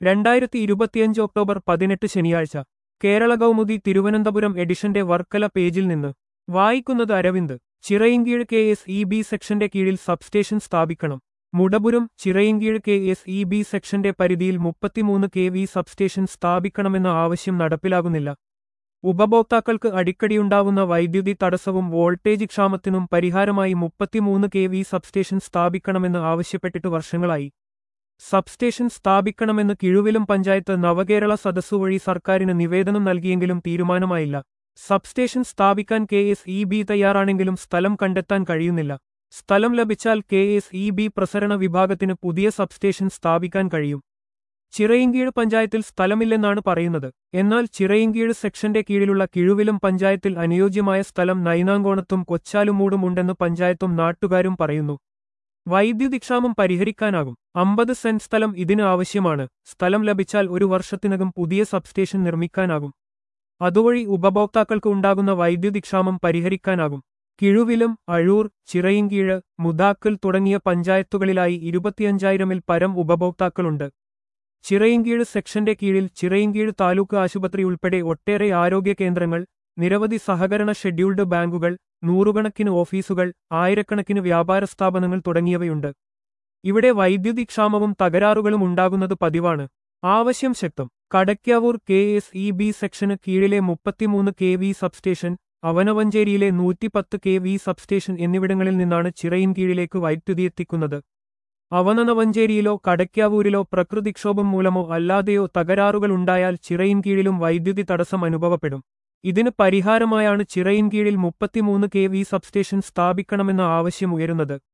രണ്ടായിരത്തി ഇരുപത്തിയഞ്ച് ഒക്ടോബർ പതിനെട്ട് ശനിയാഴ്ച കേരള കൗമുദി തിരുവനന്തപുരം എഡിഷന്റെ വർക്കല പേജിൽ നിന്ന് വായിക്കുന്നത് Aravind Chirayinkeezhu K S E B സെക്ഷന്റെ കീഴിൽ സബ്സ്റ്റേഷൻ സ്ഥാപിക്കണം Mudapuram Chirayinkeezhu K S E B സെക്ഷന്റെ പരിധിയിൽ മുപ്പത്തിമൂന്ന് കെ വി സബ്സ്റ്റേഷൻ സ്ഥാപിക്കണമെന്ന ആവശ്യം നടപ്പിലാകുന്നില്ല ഉപഭോക്താക്കൾക്ക് അടിക്കടിയുണ്ടാവുന്ന വൈദ്യുതി തടസ്സവും വോൾട്ടേജ് ക്ഷാമത്തിനും പരിഹാരമായി മുപ്പത്തിമൂന്ന് കെ വി സബ്സ്റ്റേഷൻ സ്ഥാപിക്കണമെന്ന് ആവശ്യപ്പെട്ടിട്ട് വർഷങ്ങളായി സബ്സ്റ്റേഷൻ സ്ഥാപിക്കണമെന്ന് കിഴുവിലും പഞ്ചായത്ത് നവകേരള സദസ്സു വഴി സർക്കാരിന് നിവേദനം നൽകിയെങ്കിലും തീരുമാനമായില്ല സബ്സ്റ്റേഷൻ സ്ഥാപിക്കാൻ കെ എസ് ഇ ബി തയ്യാറാണെങ്കിലും സ്ഥലം കണ്ടെത്താൻ കഴിയുന്നില്ല സ്ഥലം ലഭിച്ചാൽ കെ എസ് ഇ ബി പ്രസരണ വിഭാഗത്തിന് പുതിയ സബ്സ്റ്റേഷൻ സ്ഥാപിക്കാൻ കഴിയും ചിറയിൻകീഴ് പഞ്ചായത്തിൽ സ്ഥലമില്ലെന്നാണ് പറയുന്നത് എന്നാൽ ചിറയിൻകീഴ് സെക്ഷന്റെ കീഴിലുള്ള കിഴുവിലും പഞ്ചായത്തിൽ അനുയോജ്യമായ സ്ഥലം നൈനാങ്കോണത്തും കൊച്ചാലുമൂടും ഉണ്ടെന്ന് പഞ്ചായത്തും നാട്ടുകാരും പറയുന്നു വൈദ്യുതിക്ഷാമം പരിഹരിക്കാനാകും അമ്പത് സെന്റ് സ്ഥലം ഇതിന് ആവശ്യമാണ് സ്ഥലം ലഭിച്ചാൽ ഒരു വർഷത്തിനകം പുതിയ സബ്സ്റ്റേഷൻ നിർമ്മിക്കാനാകും അതുവഴി ഉപഭോക്താക്കൾക്ക് ഉണ്ടാകുന്ന വൈദ്യുതിക്ഷാമം പരിഹരിക്കാനാകും കിഴുവിലും അഴൂർ ചിറയിൻകീഴ് മുതാക്കൽ തുടങ്ങിയ പഞ്ചായത്തുകളിലായി ഇരുപത്തിയഞ്ചായിരമിൽ പരം ഉപഭോക്താക്കളുണ്ട് ചിറയിൻകീഴ് സെക്ഷന്റെ കീഴിൽ ചിറയിൻകീഴ് താലൂക്ക് ആശുപത്രി ഉൾപ്പെടെ ഒട്ടേറെ ആരോഗ്യ കേന്ദ്രങ്ങൾ നിരവധി സഹകരണ ഷെഡ്യൂൾഡ് ബാങ്കുകൾ നൂറുകണക്കിന് ഓഫീസുകൾ ആയിരക്കണക്കിന് വ്യാപാര സ്ഥാപനങ്ങൾ തുടങ്ങിയവയുണ്ട് ഇവിടെ വൈദ്യുതി ക്ഷാമവും തകരാറുകളും ഉണ്ടാകുന്നത് പതിവാണ് ആവശ്യം ശക്തം Kadakkavoor K S E B സെക്ഷന് കീഴിലെ മുപ്പത്തിമൂന്ന് കെ വി സബ്സ്റ്റേഷൻ അവനവഞ്ചേരിയിലെ നൂറ്റിപ്പത്ത് കെ വി സബ്സ്റ്റേഷൻ എന്നിവിടങ്ങളിൽ നിന്നാണ് ചിറയിൻ കീഴിലേക്ക് വൈദ്യുതി എത്തിക്കുന്നത് അവനവഞ്ചേരിയിലോ കടയ്ക്കാവൂരിലോ പ്രകൃതിക്ഷോഭം മൂലമോ അല്ലാതെയോ തകരാറുകൾ ഉണ്ടായാൽ ചിറയിൻ കീഴിലും വൈദ്യുതി തടസ്സം അനുഭവപ്പെടും ഇതിന് പരിഹാരമായാണ് ചിറയിൻ കീഴിൽ മുപ്പത്തിമൂന്ന് കെ വി സബ്സ്റ്റേഷൻ സ്ഥാപിക്കണമെന്ന ആവശ്യം ഉയരുന്നത്